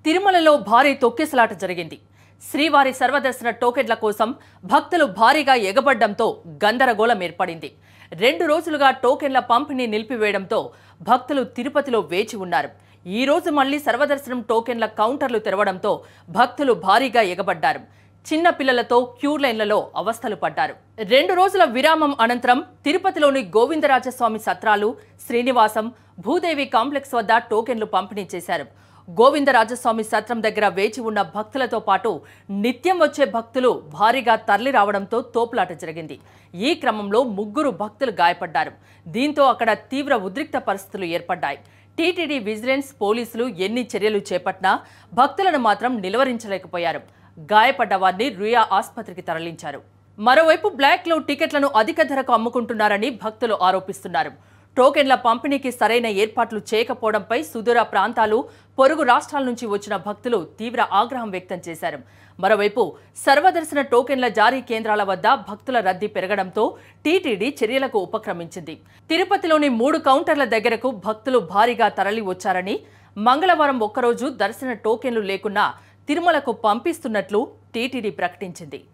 తిరుమలలో భారీ తొక్కిసలాట జరిగింది శ్రీవారి సర్వదర్శన టోకెన్ల కోసం భక్తులు భారీగా ఎగబడ్డంతో గందరగోళం ఏర్పడింది రెండు రోజులుగా టోకెన్ల పంపిణీ నిలిపివేయడంతో భక్తులు తిరుపతిలో వేచి ఉన్నారు ఈ రోజు మళ్లీ సర్వదర్శనం టోకెన్ల కౌంటర్లు తెరవడంతో భక్తులు భారీగా ఎగబడ్డారు చిన్న పిల్లలతో క్యూ లైన్లలో అవస్థలు పడ్డారు రెండు రోజుల విరామం అనంతరం తిరుపతిలోని గోవిందరాజస్వామి సత్రాలు శ్రీనివాసం భూదేవి కాంప్లెక్స్ వద్ద టోకెన్లు పంపిణీ చేశారు గోవిందరాజస్వామి సత్రం దగ్గర వేచి ఉన్న భక్తులతో పాటు నిత్యం వచ్చే భక్తులు భారీగా తరలి రావడంతో తోపులాట జరిగింది ఈ క్రమంలో ముగ్గురు భక్తులు గాయపడ్డారు దీంతో అక్కడ తీవ్ర ఉద్రిక్త పరిస్థితులు ఏర్పడ్డాయి టీటీడీ విజిలెన్స్ పోలీసులు ఎన్ని చర్యలు చేపట్టినా భక్తులను మాత్రం నిలువరించలేకపోయారు గాయపడ్డ వారిని రుయా ఆసుపత్రికి తరలించారు మరోవైపు బ్లాక్లో టికెట్లను అధిక ధరకు అమ్ముకుంటున్నారని భక్తులు ఆరోపిస్తున్నారు టోకెన్ల పంపిణీకి సరైన ఏర్పాట్లు చేయకపోవడంపై సుదూర ప్రాంతాలు పొరుగు రాష్ట్రాల నుంచి వచ్చిన భక్తులు తీవ్ర ఆగ్రహం వ్యక్తం చేశారు మరోవైపు సర్వదర్శన టోకెన్ల జారీ కేంద్రాల వద్ద భక్తుల రద్దీ పెరగడంతో టీటీడీ చర్యలకు ఉపక్రమించింది తిరుపతిలోని మూడు కౌంటర్ల దగ్గరకు భక్తులు భారీగా తరలి వచ్చారని మంగళవారం ఒక్కరోజు దర్శన టోకెన్లు లేకున్నా తిరుమలకు పంపిస్తున్నట్లు టీటీడీ ప్రకటించింది